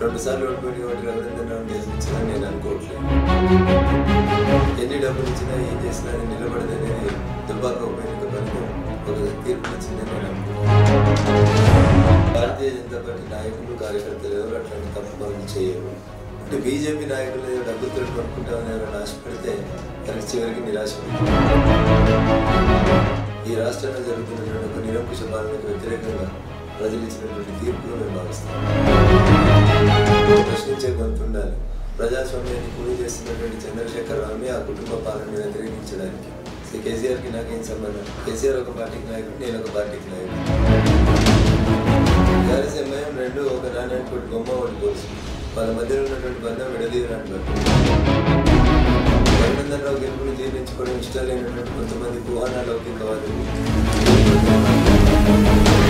రెండు సార్లు ఓడిపోయి కాబట్టి రఘునందన్ రావు గెలిపించాలని నేను అనుకోవట్లేదు ఎన్ని డబ్బులు ఇచ్చినా ఏం చేసినా అది నిలబడదనేది దుబ్బాక ఉప ఎన్నిక ఫలితం ఒక తీర్పు ఇచ్చిందని నేను అనుకుంటున్నాను భారతీయ జనతా పార్టీ నాయకులు కార్యకర్తలు ఎవరు అట్లాంటి తప్పు పనులు చేయరు అంటే బీజేపీ నాయకులు ఏదో డబ్బులతో కొనుక్కుంటామని ఎవరైనా ఆశపడితే వారికి చివరికి నిరాశ ఉంటుంది. ఈ రాష్ట్రంలో జరుగుతున్నటువంటి ఒక నిరంకుశ పాలనకు వ్యతిరేకంగా ప్రజలు ఇచ్చినటువంటి తీర్పులు మేము భావిస్తాం ప్రశ్నించే గొంతు ఉండాలి ప్రజాస్వామ్యాన్ని కూలి చేస్తున్నటువంటి చంద్రశేఖర్ రావుని ఆ కుటుంబ పాలనని వ్యతిరేకించడానికి సో కేసీఆర్కి నాకేం సంబంధం కేసీఆర్ ఒక పార్టీకి నాయకుడు నేను ఒక పార్టీకి నాయకుడు టీఆర్ఎస్ ఎంఐఎం రెండు ఒక నాణ్యానికి ఒకటి బొమ్మ ఒకటి పోల్సు వాళ్ళ మధ్యలో ఉన్నటువంటి బంధం విడదీయడానికి రఘునందన్ రావు గెలుపుని జీర్ణించుకోవడం ఇష్టం లేనటువంటి కొంతమంది కుహానా లౌకికవాదులు